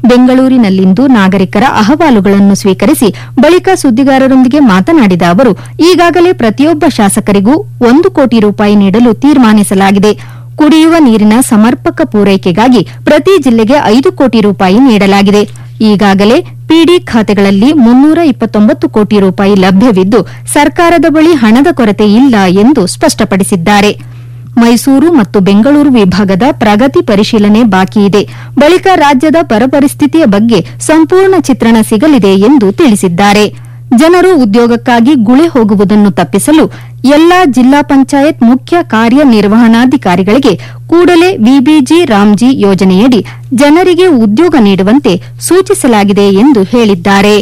ಬೆಂಗಳೂರಿನಲ್ಲಿಂದು ನಾಗರಿಕರ ಅಹವಾಲುಗಳನ್ನು ಸ್ವೀಕರಿಸಿ ಬಳಿಕ ಸುದ್ದಿಗಾರರೊಂದಿಗೆ ಮಾತನಾಡಿದ ಅವರು ಈಗಾಗಲೇ ಪ್ರತಿಯೊಬ್ಬ ಶಾಸಕರಿಗೂ ಒಂದು ಕೋಟಿ ರೂಪಾಯಿ ನೀಡಲು ತೀರ್ಮಾನಿಸಲಾಗಿದೆ ಕುಡಿಯುವ ನೀರಿನ ಸಮರ್ಪಕ ಪೂರೈಕೆಗಾಗಿ ಪ್ರತಿ ಜಿಲ್ಲೆಗೆ ಐದು ಕೋಟಿ ರೂಪಾಯಿ ನೀಡಲಾಗಿದೆ ಈಗಾಗಲೇ ಪಿಡಿ ಖಾತೆಗಳಲ್ಲಿ ಮುನ್ನೂರ ಇಪ್ಪತ್ತೊಂಬತ್ತು ಕೋಟಿ ರೂಪಾಯಿ ಲಭ್ಯವಿದ್ದು ಸರ್ಕಾರದ ಬಳಿ ಹಣದ ಕೊರತೆ ಇಲ್ಲ ಎಂದು ಸ್ಪಷ್ಟಪಡಿಸಿದ್ದಾರೆ ಮೈಸೂರು ಮತ್ತು ಬೆಂಗಳೂರು ವಿಭಾಗದ ಪ್ರಗತಿ ಪರಿಶೀಲನೆ ಬಾಕಿ ಇದೆ ಬಳಿಕ ರಾಜ್ಯದ ಬರಪರಿಸ್ಥಿತಿಯ ಬಗ್ಗೆ ಸಂಪೂರ್ಣ ಚಿತ್ರಣ ಸಿಗಲಿದೆ ಎಂದು ತಿಳಿಸಿದ್ದಾರೆ ಜನರು ಉದ್ಯೋಗಕ್ಕಾಗಿ ಗುಳೆ ಹೋಗುವುದನ್ನು ತಪ್ಪಿಸಲು ಎಲ್ಲಾ ಜಿಲ್ಲಾ ಪಂಚಾಯತ್ ಮುಖ್ಯ ಕಾರ್ಯನಿರ್ವಹಣಾಧಿಕಾರಿಗಳಿಗೆ ಕೂಡಲೇ ವಿಬಿಜಿ ರಾಮ್ಜಿ ಯೋಜನೆಯಡಿ ಜನರಿಗೆ ಉದ್ಯೋಗ ನೀಡುವಂತೆ ಸೂಚಿಸಲಾಗಿದೆ ಎಂದು ಹೇಳಿದ್ದಾರೆ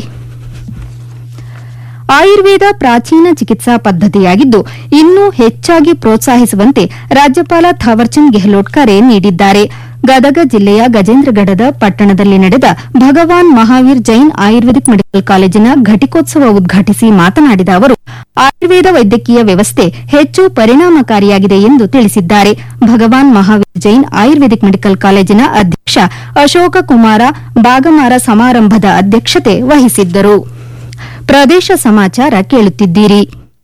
ಆಯುರ್ವೇದ ಪ್ರಾಚೀನ ಚಿಕಿತ್ಸಾ ಪದ್ದತಿಯಾಗಿದ್ದು ಇನ್ನೂ ಹೆಚ್ಚಾಗಿ ಪ್ರೋತ್ಸಾಹಿಸುವಂತೆ ರಾಜ್ಯಪಾಲ ಥಾವರ್ಚಂದ್ ಗೆಹ್ಲೋಟ್ ಕರೆ ನೀಡಿದ್ದಾರೆ ಗದಗ ಜಿಲ್ಲೆಯ ಗಜೇಂದ್ರಗಢದ ಪಟ್ಟಣದಲ್ಲಿ ನಡೆದ ಭಗವಾನ್ ಮಹಾವೀರ್ ಜೈನ್ ಆಯುರ್ವೇದಿಕ್ ಮೆಡಿಕಲ್ ಕಾಲೇಜಿನ ಘಟಿಕೋತ್ಸವ ಉದ್ಘಾಟಿಸಿ ಮಾತನಾಡಿದ ಅವರು ಆಯುರ್ವೇದ ವೈದ್ಯಕೀಯ ವ್ಯವಸ್ಥೆ ಹೆಚ್ಚು ಪರಿಣಾಮಕಾರಿಯಾಗಿದೆ ಎಂದು ತಿಳಿಸಿದ್ದಾರೆ ಭಗವಾನ್ ಮಹಾವೀರ್ ಜೈನ್ ಆಯುರ್ವೇದಿಕ್ ಮೆಡಿಕಲ್ ಕಾಲೇಜಿನ ಅಧ್ಯಕ್ಷ ಅಶೋಕ ಕುಮಾರ ಬಾಗಮಾರ ಸಮಾರಂಭದ ಅಧ್ಯಕ್ಷತೆ ವಹಿಸಿದ್ದರು ಪ್ರದೇಶ ಸಮಾಚಾರ ಕೇಳುತ್ತಿದ್ದೀರಿ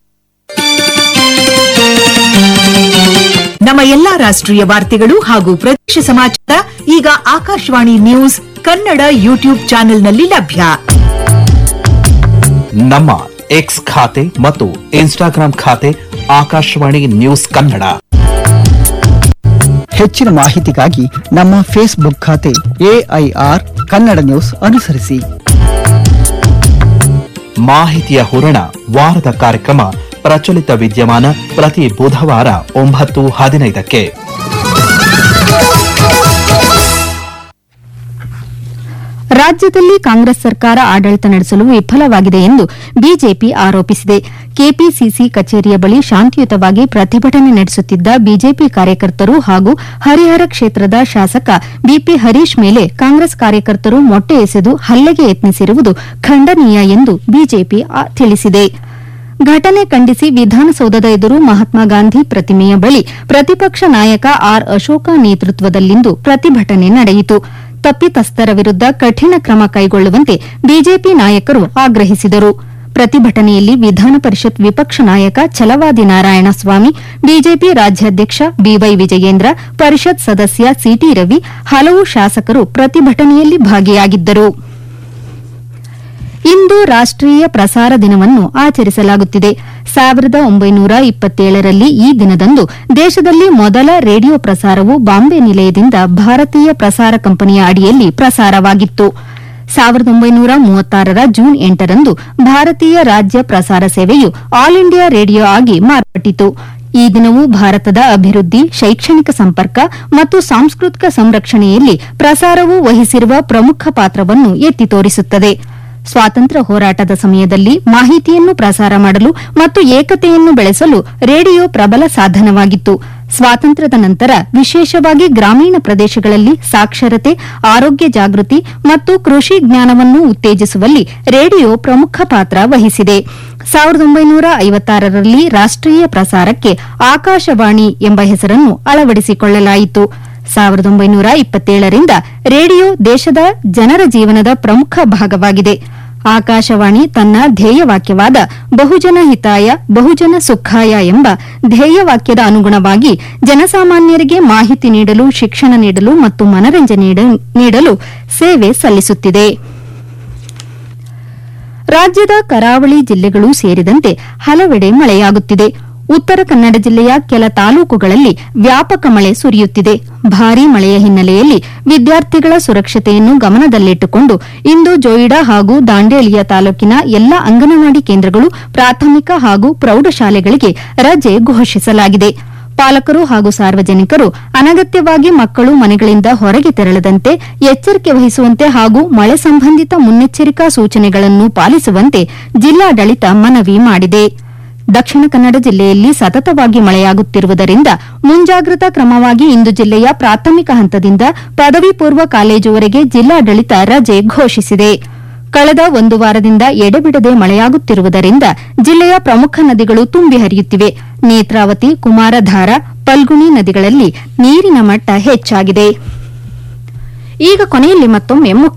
ನಮ್ಮ ಎಲ್ಲಾ ರಾಷ್ಟ್ರೀಯ ವಾರ್ತೆಗಳು ಹಾಗೂ ಪ್ರದೇಶ ಸಮಾಚಾರ ಈಗ ಆಕಾಶವಾಣಿ ನ್ಯೂಸ್ ಕನ್ನಡ ಯೂಟ್ಯೂಬ್ ಚಾನೆಲ್ನಲ್ಲಿ ಲಭ್ಯ ನಮ್ಮ ಎಕ್ಸ್ ಖಾತೆ ಮತ್ತು ಇನ್ಸ್ಟಾಗ್ರಾಂ ಖಾತೆ ಆಕಾಶವಾಣಿ ನ್ಯೂಸ್ ಕನ್ನಡ ಹೆಚ್ಚಿನ ಮಾಹಿತಿಗಾಗಿ ನಮ್ಮ ಫೇಸ್ಬುಕ್ ಖಾತೆ ಎಐಆರ್ ಕನ್ನಡ ನ್ಯೂಸ್ ಅನುಸರಿಸಿ ಮಾಹಿತಿಯ ಹೂರಣ ವಾರದ ಕಾರ್ಯಕ್ರಮ ಪ್ರಚಲಿತ ವಿದ್ಯಮಾನ ಪ್ರತಿ ಬುಧವಾರ ಒಂಬತ್ತು ಹದಿನೈದಕ್ಕೆ ರಾಜ್ಯದಲ್ಲಿ ಕಾಂಗ್ರೆಸ್ ಸರ್ಕಾರ ಆಡಳಿತ ನಡೆಸಲು ವಿಫಲವಾಗಿದೆ ಎಂದು ಬಿಜೆಪಿ ಆರೋಪಿಸಿದೆ ಕೆಪಿಸಿಸಿ ಕಚೇರಿಯ ಬಳಿ ಶಾಂತಿಯುತವಾಗಿ ಪ್ರತಿಭಟನೆ ನಡೆಸುತ್ತಿದ್ದ ಬಿಜೆಪಿ ಕಾರ್ಯಕರ್ತರು ಹಾಗೂ ಹರಿಹರ ಕ್ಷೇತ್ರದ ಶಾಸಕ ಬಿಪಿ ಹರೀಶ್ ಮೇಲೆ ಕಾಂಗ್ರೆಸ್ ಕಾರ್ಯಕರ್ತರು ಮೊಟ್ಟೆ ಎಸೆದು ಹಲ್ಲೆಗೆ ಯತ್ನಿಸಿರುವುದು ಖಂಡನೀಯ ಎಂದು ಬಿಜೆಪಿ ಆ- ತಿಳಿಸಿದೆ ಘಟನೆ ಖಂಡಿಸಿ ವಿಧಾನಸೌಧದ ಎದುರು ಮಹಾತ್ಮ ಗಾಂಧಿ ಪ್ರತಿಮೆಯ ಬಳಿ ಪ್ರತಿಪಕ್ಷ ನಾಯಕ ಆರ್ ಅಶೋಕ ನೇತೃತ್ವದಲ್ಲಿಂದು ಪ್ರತಿಭಟನೆ ನಡೆಯಿತು ತಪ್ಪಿತಸ್ಥರ ವಿರುದ್ದ ಕಠಿಣ ಕ್ರಮ ಕೈಗೊಳ್ಳುವಂತೆ ಬಿಜೆಪಿ ನಾಯಕರು ಆಗ್ರಹಿಸಿದರು ಪ್ರತಿಭಟನೆಯಲ್ಲಿ ವಿಧಾನ ಪರಿಷತ್ ವಿಪಕ್ಷ ನಾಯಕ ಛಲವಾದಿ ನಾರಾಯಣಸ್ವಾಮಿ ಬಿಜೆಪಿ ರಾಜ್ಯಾಧ್ಯಕ್ಷ ಬಿವೈ ವಿಜಯೇಂದ್ರ ಪರಿಷತ್ ಸದಸ್ಯ ಸಿಟಿ ರವಿ ಹಲವು ಶಾಸಕರು ಪ್ರತಿಭಟನೆಯಲ್ಲಿ ಭಾಗಿಯಾಗಿದ್ದರು ಇಂದು ರಾಷ್ಟೀಯ ಪ್ರಸಾರ ದಿನವನ್ನು ಆಚರಿಸಲಾಗುತ್ತಿದೆ ಸಾವಿರದ ಒಂಬೈನೂರ ಇಪ್ಪತ್ತೇಳರಲ್ಲಿ ಈ ದಿನದಂದು ದೇಶದಲ್ಲಿ ಮೊದಲ ರೇಡಿಯೋ ಪ್ರಸಾರವು ಬಾಂಬೆ ನಿಲಯದಿಂದ ಭಾರತೀಯ ಪ್ರಸಾರ ಕಂಪನಿಯ ಅಡಿಯಲ್ಲಿ ಪ್ರಸಾರವಾಗಿತ್ತು ಸಾವಿರದ ಒಂಬೈನೂರ ಮೂವತ್ತಾರರ ಜೂನ್ ಎಂಟರಂದು ಭಾರತೀಯ ರಾಜ್ಯ ಪ್ರಸಾರ ಸೇವೆಯು ಆಲ್ ಇಂಡಿಯಾ ರೇಡಿಯೋ ಆಗಿ ಮಾರ್ಪಟ್ಟಿತು ಈ ದಿನವು ಭಾರತದ ಅಭಿವೃದ್ಧಿ ಶೈಕ್ಷಣಿಕ ಸಂಪರ್ಕ ಮತ್ತು ಸಾಂಸ್ಕೃತಿಕ ಸಂರಕ್ಷಣೆಯಲ್ಲಿ ಪ್ರಸಾರವು ವಹಿಸಿರುವ ಪ್ರಮುಖ ಪಾತ್ರವನ್ನು ಎತ್ತಿ ತೋರಿಸುತ್ತದೆ ಸ್ವಾತಂತ್ರ್ಯ ಹೋರಾಟದ ಸಮಯದಲ್ಲಿ ಮಾಹಿತಿಯನ್ನು ಪ್ರಸಾರ ಮಾಡಲು ಮತ್ತು ಏಕತೆಯನ್ನು ಬೆಳೆಸಲು ರೇಡಿಯೋ ಪ್ರಬಲ ಸಾಧನವಾಗಿತ್ತು ಸ್ವಾತಂತ್ರ್ಯದ ನಂತರ ವಿಶೇಷವಾಗಿ ಗ್ರಾಮೀಣ ಪ್ರದೇಶಗಳಲ್ಲಿ ಸಾಕ್ಷರತೆ ಆರೋಗ್ಯ ಜಾಗೃತಿ ಮತ್ತು ಕೃಷಿ ಜ್ಞಾನವನ್ನು ಉತ್ತೇಜಿಸುವಲ್ಲಿ ರೇಡಿಯೋ ಪ್ರಮುಖ ಪಾತ್ರ ವಹಿಸಿದೆ ಸಾವಿರದ ಒಂಬೈನೂರ ಐವತ್ತಾರರಲ್ಲಿ ರಾಷ್ಟೀಯ ಪ್ರಸಾರಕ್ಕೆ ಆಕಾಶವಾಣಿ ಎಂಬ ಹೆಸರನ್ನು ಅಳವಡಿಸಿಕೊಳ್ಳಲಾಯಿತು ಸಾವಿರದ ಒಂಬೈನೂರ ಇಪ್ಪತ್ತೇಳರಿಂದ ರೇಡಿಯೋ ದೇಶದ ಜನರ ಜೀವನದ ಪ್ರಮುಖ ಭಾಗವಾಗಿದೆ ಆಕಾಶವಾಣಿ ತನ್ನ ಧ್ಯೇಯವಾಕ್ಯವಾದ ಬಹುಜನ ಹಿತಾಯ ಬಹುಜನ ಸುಖಾಯ ಎಂಬ ಧ್ಯೇಯವಾಕ್ಯದ ಅನುಗುಣವಾಗಿ ಜನಸಾಮಾನ್ಯರಿಗೆ ಮಾಹಿತಿ ನೀಡಲು ಶಿಕ್ಷಣ ನೀಡಲು ಮತ್ತು ಮನರಂಜನೆ ನೀಡ- ನೀಡಲು ಸೇವೆ ಸಲ್ಲಿಸುತ್ತಿದೆ ರಾಜ್ಯದ ಕರಾವಳಿ ಜಿಲ್ಲೆಗಳು ಸೇರಿದಂತೆ ಹಲವೆಡೆ ಮಳೆಯಾಗುತ್ತಿದೆ ಉತ್ತರ ಕನ್ನಡ ಜಿಲ್ಲೆಯ ಕೆಲ ತಾಲೂಕುಗಳಲ್ಲಿ ವ್ಯಾಪಕ ಮಳೆ ಸುರಿಯುತ್ತಿದೆ ಭಾರೀ ಮಳೆಯ ಹಿನ್ನೆಲೆಯಲ್ಲಿ ವಿದ್ಯಾರ್ಥಿಗಳ ಸುರಕ್ಷತೆಯನ್ನು ಗಮನದಲ್ಲಿಟ್ಟುಕೊಂಡು ಇಂದು ಜೋಯಿಡಾ ಹಾಗೂ ದಾಂಡೇಲಿಯ ತಾಲೂಕಿನ ಎಲ್ಲಾ ಅಂಗನವಾಡಿ ಕೇಂದ್ರಗಳು ಪ್ರಾಥಮಿಕ ಹಾಗೂ ಪ್ರೌಢಶಾಲೆಗಳಿಗೆ ರಜೆ ಘೋಷಿಸಲಾಗಿದೆ ಪಾಲಕರು ಹಾಗೂ ಸಾರ್ವಜನಿಕರು ಅನಗತ್ಯವಾಗಿ ಮಕ್ಕಳು ಮನೆಗಳಿಂದ ಹೊರಗೆ ತೆರಳದಂತೆ ಎಚ್ಚರಿಕೆ ವಹಿಸುವಂತೆ ಹಾಗೂ ಮಳೆ ಸಂಬಂಧಿತ ಮುನ್ನೆಚ್ಚರಿಕಾ ಸೂಚನೆಗಳನ್ನು ಪಾಲಿಸುವಂತೆ ಜಿಲ್ಲಾಡಳಿತ ಮನವಿ ಮಾಡಿದೆ ದಕ್ಷಿಣ ಕನ್ನಡ ಜಿಲ್ಲೆಯಲ್ಲಿ ಸತತವಾಗಿ ಮಳೆಯಾಗುತ್ತಿರುವುದರಿಂದ ಮುಂಜಾಗ್ರತಾ ಕ್ರಮವಾಗಿ ಇಂದು ಜಿಲ್ಲೆಯ ಪ್ರಾಥಮಿಕ ಹಂತದಿಂದ ಪದವಿ ಪೂರ್ವ ಕಾಲೇಜುವರೆಗೆ ಜಿಲ್ಲಾಡಳಿತ ರಜೆ ಘೋಷಿಸಿದೆ ಕಳೆದ ಒಂದು ವಾರದಿಂದ ಎಡೆಬಿಡದೆ ಮಳೆಯಾಗುತ್ತಿರುವುದರಿಂದ ಜಿಲ್ಲೆಯ ಪ್ರಮುಖ ನದಿಗಳು ತುಂಬಿ ಹರಿಯುತ್ತಿವೆ ನೇತ್ರಾವತಿ ಕುಮಾರಧಾರ ಪಲ್ಗುಣಿ ನದಿಗಳಲ್ಲಿ ನೀರಿನ ಮಟ್ಟ ಹೆಚ್ಚಾಗಿದೆ ಈಗ ಕೊನೆಯಲ್ಲಿ ಮತ್ತೊಮ್ಮೆ ಮುಖ್ಯ